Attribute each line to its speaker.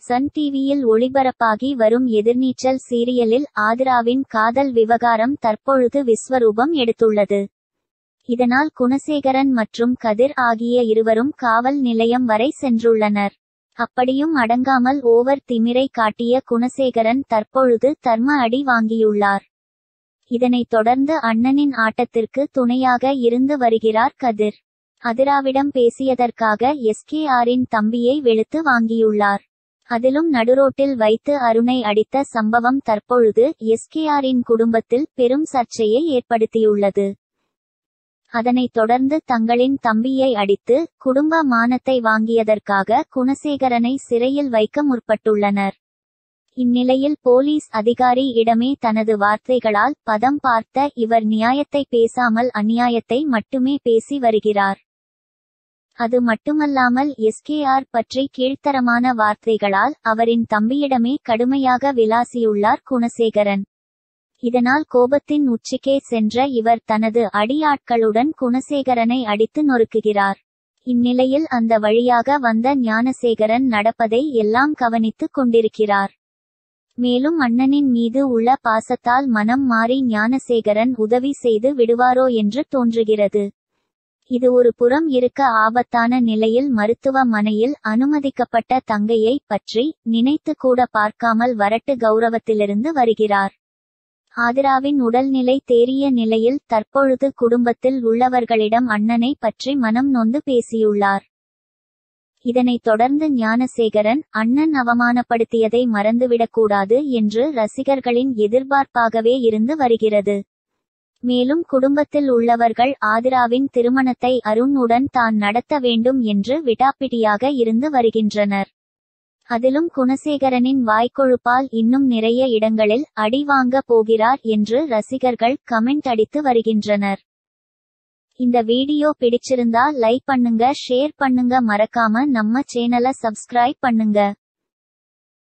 Speaker 1: Sun டிவியில் ஒளிபரப்பாகி வரும் எதிர்நீச்சல் சீரியலில் ஆதிராவின் காதல் விவகாரம் தற்பொழுது விஸ்வரூபம் எடுத்துள்ளது இதனால் குணசேகரன் மற்றும் கதிர் ஆகிய இருவரும் காவல் நிலையம் வரை சென்றுள்ளனர் அப்படியும் அடங்காமல் ஓவர் திமிரை காட்டிய குணசேகரன் தற்பொழுது தர்ம அடி வாங்கியுள்ளார் இதனைத் தொடர்ந்து அண்ணனின் ஆட்டத்திற்கு துணையாக இருந்து வருகிறார் கதிர் அதிராவிடம் பேசியதற்காக எஸ்கேஆரின் தம்பியை வெளுத்து வாங்கியுள்ளார் அதிலும் நடுரோட்டில் வைத்து அருணை அடித்த சம்பவம் தற்பொழுது எஸ்கேஆரின் குடும்பத்தில் பெரும் சர்ச்சையை ஏற்படுத்தியுள்ளது அதனைத் தொடர்ந்து தங்களின் தம்பியை அடித்து குடும்ப மானத்தை வாங்கியதற்காக குணசேகரனை சிறையில் வைக்க முற்பட்டுள்ளனர் இந்நிலையில் போலீஸ் அதிகாரி இடமே தனது வார்த்தைகளால் பதம் பார்த்த இவர் நியாயத்தை பேசாமல் அநியாயத்தை மட்டுமே பேசி வருகிறார் அது மட்டுமல்லாமல் எஸ்கேஆர் பற்றி கீழ்த்தரமான வார்த்தைகளால் அவரின் தம்பியிடமே கடுமையாக விளாசியுள்ளார் குணசேகரன் இதனால் கோபத்தின் உச்சிக்கே சென்ற இவர் தனது அடியாட்களுடன் குணசேகரனை அடித்து நொறுக்குகிறார் இந்நிலையில் அந்த வழியாக வந்த ஞானசேகரன் நடப்பதை எல்லாம் கவனித்துக் கொண்டிருக்கிறார் மேலும் அண்ணனின் மீது உள்ள பாசத்தால் மனம் மாறி ஞானசேகரன் உதவி செய்து விடுவாரோ என்று தோன்றுகிறது இது ஒரு புறம் இருக்க ஆபத்தான நிலையில் மருத்துவமனையில் அனுமதிக்கப்பட்ட தங்கையை பற்றி நினைத்து கூட பார்க்காமல் வரட்டு கௌரவத்திலிருந்து வருகிறார் ஆதிராவின் உடல்நிலை தேறிய நிலையில் தற்பொழுது குடும்பத்தில் உள்ளவர்களிடம் அண்ணனை பற்றி மனம் நொந்து பேசியுள்ளார் இதனைத் தொடர்ந்து ஞானசேகரன் அண்ணன் அவமானப்படுத்தியதை மறந்துவிடக்கூடாது என்று ரசிகர்களின் எதிர்பார்ப்பாகவே இருந்து வருகிறது மேலும் குடும்பத்தில் உள்ளவர்கள் ஆதிராவின் திருமணத்தை அருண் உடன் தான் நடத்த வேண்டும் என்று விடாப்பிடியாக இருந்து வருகின்றனர் அதிலும் குணசேகரனின் வாய்க்கொழுப்பால் இன்னும் நிறைய இடங்களில் அடி வாங்க போகிறார் என்று ரசிகர்கள் கமெண்ட் அடித்து வருகின்றனர் இந்த வீடியோ பிடிச்சிருந்தா லைக் பண்ணுங்க ஷேர் பண்ணுங்க மறக்காம நம்ம சேனலை சப்ஸ்கிரைப் பண்ணுங்க